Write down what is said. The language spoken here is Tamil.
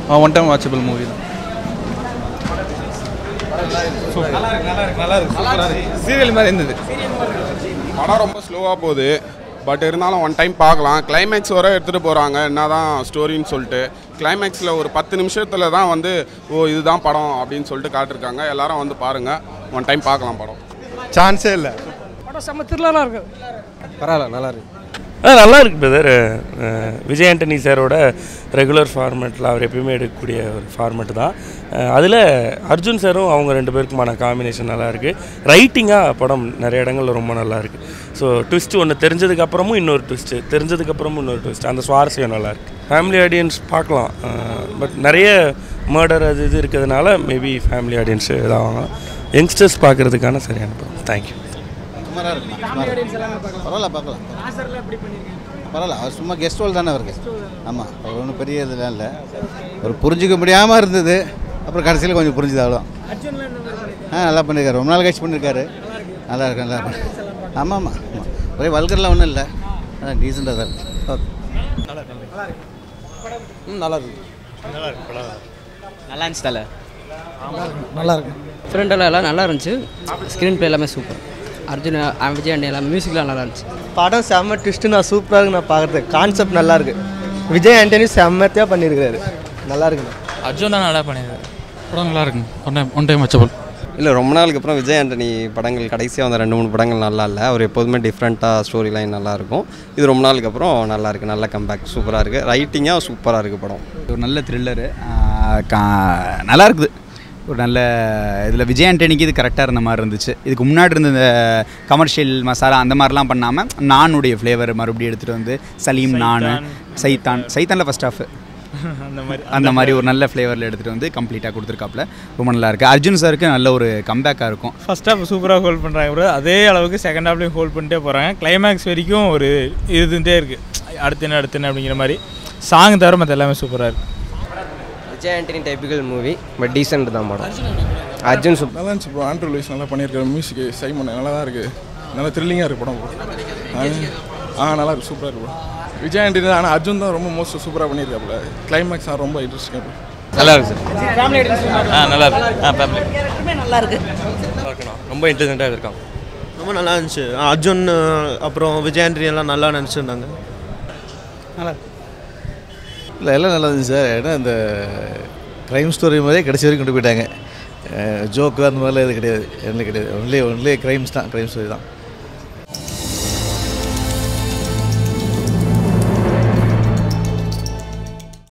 ஒன் டைம் வாட்சபிள் மூவி தான் சீரியல் மாதிரி இருந்தது படம் ரொம்ப ஸ்லோவாக போகுது பட் இருந்தாலும் ஒன் டைம் பார்க்கலாம் கிளைமேக்ஸ் வர எடுத்துகிட்டு போகிறாங்க என்ன தான் ஸ்டோரின்னு சொல்லிட்டு கிளைமேக்ஸில் ஒரு பத்து நிமிஷத்தில் தான் வந்து ஓ இதுதான் படம் அப்படின்னு சொல்லிட்டு காட்டிருக்காங்க எல்லாரும் வந்து பாருங்கள் ஒன் டைம் பார்க்கலாம் படம் சான்ஸே இல்லை படம் செம்ம திருளாக இருக்குது பரவாயில்ல நல்லா இருக்கு ஆ நல்லா இருக்கு பிரதர் விஜய் ஆண்டனி சாரோட ரெகுலர் ஃபார்மேட்டில் அவர் எப்பயுமே எடுக்கக்கூடிய ஒரு ஃபார்மேட் தான் அதில் அர்ஜுன் சாரும் அவங்க ரெண்டு பேருக்குமான காம்பினேஷன் நல்லா இருக்குது ரைட்டிங்காக படம் நிறைய இடங்கள்ல ரொம்ப நல்லா இருக்கு ஸோ ட்விஸ்ட் ஒன்று தெரிஞ்சதுக்கப்புறமும் இன்னொரு ட்விஸ்ட்டு தெரிஞ்சதுக்கப்புறமும் இன்னொரு ட்விஸ்ட் அந்த சுவாரஸ்யம் நல்லா இருக்கு ஃபேமிலி ஆடியன்ஸ் பார்க்கலாம் பட் நிறைய மர்டர் அது இது இருக்கிறதுனால மேபி ஃபேமிலி ஆடியன்ஸ் இதாவாங்க யங்ஸ்டர்ஸ் பார்க்குறதுக்கான சரியான படம் தேங்க்யூ சுமாராக இருக்குண்ணா பரவாயில்ல பார்க்கலாம் பரவாயில்ல அவர் சும்மா கெஸ்ட் ரோல் தானே அவருக்கு ஆமாம் அவர் ஒன்றும் பெரிய இதெல்லாம் இல்லை ஒரு புரிஞ்சிக்க முடியாமல் இருந்தது அப்புறம் கடைசியில் கொஞ்சம் புரிஞ்சுது அவ்வளோ ஆ நல்லா பண்ணியிருக்காரு ரொம்ப நாள் கழிச்சு பண்ணியிருக்காரு நல்லா இருக்கு நல்லா இருக்கு ஆமாம் ஆமாம் ஆமாம் ஒரே வல்கர்லாம் ஒன்றும் இல்லை அதான் டீசெண்டாக தான் இருக்கு ஓகே நல்லா இருக்கு நல்லா இருந்துச்சு தலை நல்லா இருக்கு ஃப்ரெண்டெல்லாம் எல்லாம் நல்லா இருந்துச்சு ஸ்க்ரீன் ப்ளே எல்லாமே சூப்பர் அர்ஜுன் அஹ் விஜய் அண்ணன் எல்லாம் மியூசிக்லாம் நல்லா இருந்துச்சு படம் செம்ம ட்விஸ்ட்டு நான் சூப்பராக இருக்கு நான் பார்க்குறதுக்கு கான்செப்ட் நல்லா இருக்கு விஜய் ஆண்டனி செம்மத்தியாக பண்ணியிருக்காரு நல்லா இருக்குண்ணா அர்ஜுன் தான் நல்லா பண்ணியிருக்காரு படம் நல்லா இருக்கு one time one time watchable இல்லை ரொம்ப நாளுக்கு அப்புறம் விஜய் ஆண்டனி படங்கள் கடைசியாக வந்த ரெண்டு மூணு படங்கள் நல்லா இல்லை அவர் எப்போதுமே டிஃப்ரெண்ட்டாக ஸ்டோரி லைன் நல்லாயிருக்கும் இது ரொம்ப நாளுக்கு அப்புறம் நல்லா இருக்கு நல்ல கம்பேக் சூப்பராக இருக்குது ரைட்டிங்காக சூப்பராக இருக்குது படம் ஒரு நல்ல த்ரில்லரு நல்லா இருக்குது ஒரு நல்ல இதில் விஜய் ஆண்டனிக்கு இது கரெக்டாக இருந்த மாதிரி இருந்துச்சு இதுக்கு முன்னாடி இருந்த இந்த கமர்ஷியல் மசாலா அந்த மாதிரிலாம் பண்ணாமல் நானுடைய ஃப்ளேவர் மறுபடியும் எடுத்துகிட்டு வந்து சலீம் நான் சைத்தான் சைத்தானில் ஃபஸ்ட் ஆஃப் அந்த மாதிரி அந்த மாதிரி ஒரு நல்ல ஃப்ளேவரில் எடுத்துகிட்டு வந்து கம்ப்ளீட்டாக கொடுத்துருக்காப்புல ரொம்ப நல்லா இருக்குது அர்ஜுன் சாருக்கு நல்ல ஒரு கம்பேக்காக இருக்கும் ஃபர்ஸ்ட் ஹாஃப் சூப்பராக ஹோல்ட் பண்ணுறாங்க ப்ரோ அதே அளவுக்கு செகண்ட் ஹாஃப்லேயும் ஹோல்ட் பண்ணிட்டே போகிறாங்க கிளைமேக்ஸ் வரைக்கும் ஒரு இருந்துகிட்டே இருக்குது அடுத்து என்ன அடுத்து என்ன அப்படிங்கிற மாதிரி சாங் தவிர மற்ற எல்லாமே சூப்பராக இருக்குது Vijay Antony typical movie but decent தான் படம் அர்ஜுன் சூப்பர் நல்லா இருந்துச்சு ப்ரோ ஆண்ட்ரூ லூயிஸ் நல்லா பண்ணியிருக்காரு மியூசிக் சைமன் நல்லா தான் இருக்குது நல்லா த்ரில்லிங்காக இருக்குது படம் bro. ஆ நல்லா இருக்கு சூப்பராக இருக்கு bro. விஜய் ஆண்டனி தான் ஆனால் அர்ஜுன் தான் ரொம்ப மோஸ்ட் சூப்பராக பண்ணியிருக்காப்புல கிளைமேக்ஸ் தான் ரொம்ப இன்ட்ரெஸ்டிங்காக நல்லா இருக்கு சார் ஆ நல்லா இருக்கு ஆ ஃபேமிலி நல்லா இருக்கு இருக்கணும் ரொம்ப இன்டெலிஜென்ட்டாக இருக்கான் ரொம்ப நல்லா இருந்துச்சு அர்ஜுன் அப்புறம் விஜய் ஆண்டனி எல்லாம் நல்லா நினச்சிருந்தாங்க இல்லை எல்லாம் நல்லா இருந்துச்சு சார் ஏன்னா இந்த க்ரைம் ஸ்டோரி மாதிரியே கடைசி வரைக்கும் கொண்டு போயிட்டாங்க ஜோக்கு அந்த மாதிரிலாம் எதுவும் கிடையாது என்ன கிடையாது ஒன்லி ஒன்லி க்ரைம்ஸ் தான் க்ரைம் ஸ்டோரி தான்